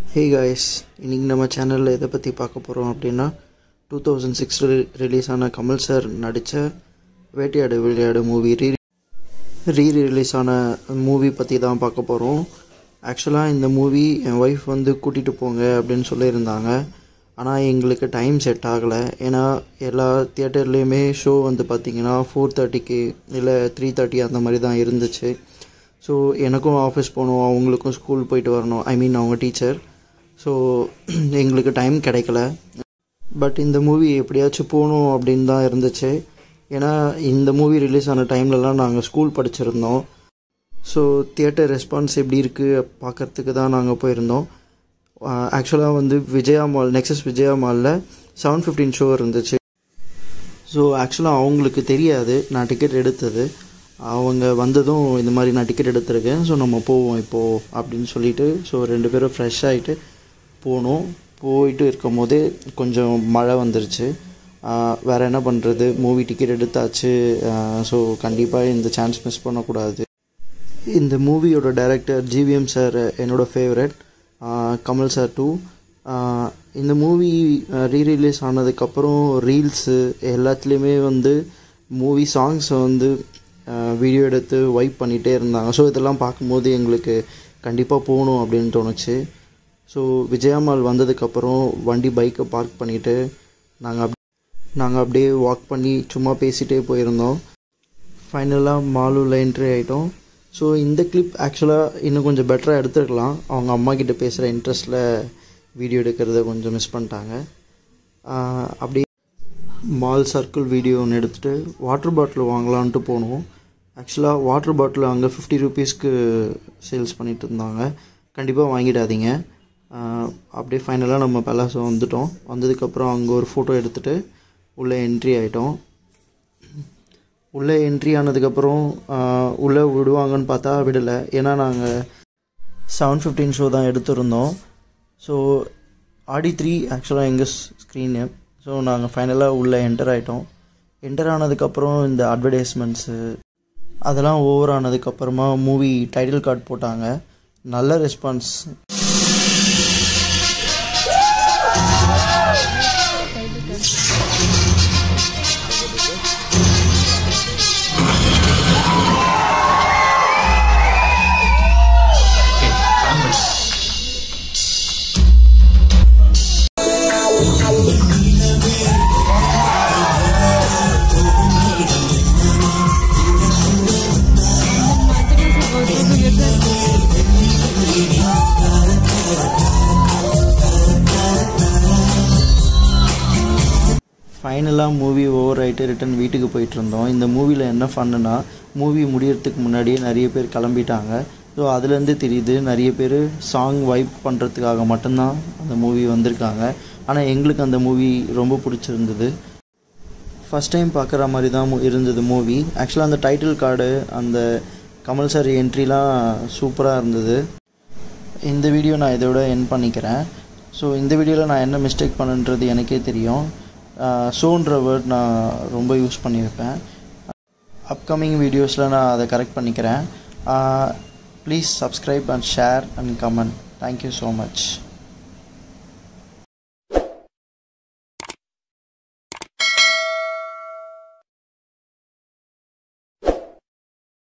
hey guys இன்றைக்கி நம்ம சேனலில் எதை பற்றி பார்க்க போகிறோம் அப்படின்னா டூ தௌசண்ட் சிக்ஸில் ரிலீஸ் ஆன கமல் சார் நடித்த Vettaiyaadu Vilaiyaadu movie re re release ஆன மூவி பற்றி தான் பார்க்க போகிறோம் ஆக்சுவலாக இந்த மூவி என் ஒய்ஃப் வந்து கூட்டிகிட்டு போங்க அப்படின்னு சொல்லியிருந்தாங்க ஆனால் எங்களுக்கு டைம் செட் ஆகலை ஏன்னா எல்லா தியேட்டர்லேயுமே ஷோ வந்து பார்த்திங்கன்னா ஃபோர் தேர்ட்டிக்கு இல்லை த்ரீ தேர்ட்டி அந்த மாதிரி தான் இருந்துச்சு ஸோ எனக்கும் ஆஃபீஸ் போகணும் அவங்களுக்கும் ஸ்கூல் போயிட்டு வரணும் ஐ மீன் அவங்க டீச்சர் ஸோ எங்களுக்கு டைம் கிடைக்கல பட் இந்த மூவி எப்படியாச்சும் போகணும் அப்படின்னு தான் இருந்துச்சு ஏன்னா இந்த மூவி ரிலீஸ் ஆன டைம்லலாம் நாங்கள் ஸ்கூல் படிச்சிருந்தோம் ஸோ தியேட்டர் ரெஸ்பான்ஸ் எப்படி இருக்குது பார்க்கறதுக்கு தான் நாங்கள் போயிருந்தோம் ஆக்சுவலாக வந்து விஜயா மால் நெக்ஸஸ் விஜயா மாலில் செவன் ஃபிஃப்டீன் ஷோ இருந்துச்சு ஸோ ஆக்சுவலாக அவங்களுக்கு தெரியாது நான் டிக்கெட் எடுத்தது அவங்க வந்ததும் இந்த மாதிரி நான் டிக்கெட் எடுத்திருக்கேன் ஸோ நம்ம போவோம் இப்போது அப்படின்னு சொல்லிட்டு ஸோ ரெண்டு பேரும் ஃப்ரெஷ் ஆகிட்டு போனோம் போயிட்டு இருக்கும் போதே கொஞ்சம் மழை வந்துருச்சு வேறு என்ன பண்ணுறது மூவி டிக்கெட் எடுத்தாச்சு ஸோ கண்டிப்பாக இந்த சான்ஸ் மிஸ் பண்ணக்கூடாது இந்த மூவியோட டைரக்டர் ஜிவிஎம் சார் என்னோடய ஃபேவரட் கமல் சார் டூ இந்த மூவி ரீ ரிலீஸ் ஆனதுக்கப்புறம் ரீல்ஸு எல்லாத்துலேயுமே வந்து மூவி சாங்ஸை வந்து வீடியோ எடுத்து வைப் பண்ணிகிட்டே இருந்தாங்க ஸோ இதெல்லாம் பார்க்கும்போது எங்களுக்கு கண்டிப்பாக போகணும் அப்படின்னு தோணுச்சு ஸோ விஜயாமால் வந்ததுக்கப்புறம் வண்டி பைக்கை பார்க் பண்ணிவிட்டு நாங்கள் அப் நாங்கள் அப்படியே வாக் பண்ணி சும்மா பேசிகிட்டே போயிருந்தோம் ஃபைனலாக மாலூரில் என்ட்ரி ஆகிட்டோம் ஸோ இந்த கிளிப் ஆக்சுவலாக இன்னும் கொஞ்சம் பெட்டராக எடுத்துருக்கலாம் அவங்க அம்மா கிட்ட பேசுகிற இன்ட்ரெஸ்ட்டில் வீடியோ எடுக்கிறத கொஞ்சம் மிஸ் பண்ணிட்டாங்க அப்படியே மால் சர்க்கிள் வீடியோ ஒன்று எடுத்துகிட்டு வாட்டர் பாட்டில் வாங்கலான்ட்டு போனோம் ஆக்சுவலாக வாட்டர் பாட்டில் அங்கே ஃபிஃப்டி ருபீஸ்க்கு சேல்ஸ் பண்ணிகிட்டு இருந்தாங்க கண்டிப்பாக வாங்கிடாதீங்க அப்படியே ஃபைனலாக நம்ம பலாசோ வந்துட்டோம் வந்ததுக்கப்புறம் அங்கே ஒரு ஃபோட்டோ எடுத்துகிட்டு உள்ளே என்ட்ரி ஆகிட்டோம் உள்ளே என்ட்ரி ஆனதுக்கப்புறம் உள்ளே விடுவாங்கன்னு பார்த்தா விடலை ஏன்னா நாங்கள் செவன் ஃபிஃப்டீன் ஷோ தான் எடுத்திருந்தோம் ஸோ ஆடி த்ரீ ஆக்சுவலாக எங்கள் ஸ்க்ரீனு ஸோ நாங்கள் ஃபைனலாக உள்ளே என்டர் ஆகிட்டோம் என்டர் ஆனதுக்கப்புறம் இந்த அட்வர்டைஸ்மெண்ட்ஸு அதெல்லாம் ஓவர் ஆனதுக்கப்புறமா மூவி டைட்டில் கார்டு போட்டாங்க நல்ல ரெஸ்பான்ஸ் ஃபைனலாக மூவி ஓவர் ஆகிட்டு ரிட்டன் வீட்டுக்கு போயிட்டு இருந்தோம் இந்த மூவியில் என்ன ஃபன்னுனா மூவி முடியறதுக்கு முன்னாடியே நிறைய பேர் கிளம்பிட்டாங்க ஸோ அதுலேருந்து தெரியுது நிறைய பேர் சாங் வைப் பண்ணுறதுக்காக மட்டும்தான் அந்த மூவி வந்திருக்காங்க ஆனால் எங்களுக்கு அந்த மூவி ரொம்ப பிடிச்சிருந்தது ஃபஸ்ட் டைம் பார்க்குற மாதிரி தான் இருந்தது மூவி ஆக்சுவலாக அந்த டைட்டில் கார்டு அந்த கமல் சார் என்ட்ரிலாம் சூப்பராக இருந்தது இந்த வீடியோ நான் இதோட என் பண்ணிக்கிறேன் ஸோ இந்த வீடியோவில் நான் என்ன மிஸ்டேக் பண்ணுன்றது எனக்கே தெரியும் ஷோன்ற வேர்ட் நான் ரொம்ப யூஸ் பண்ணியிருப்பேன் அப்கமிங் வீடியோஸில் நான் அதை கரெக்ட் பண்ணிக்கிறேன் please subscribe and share and comment thank you so much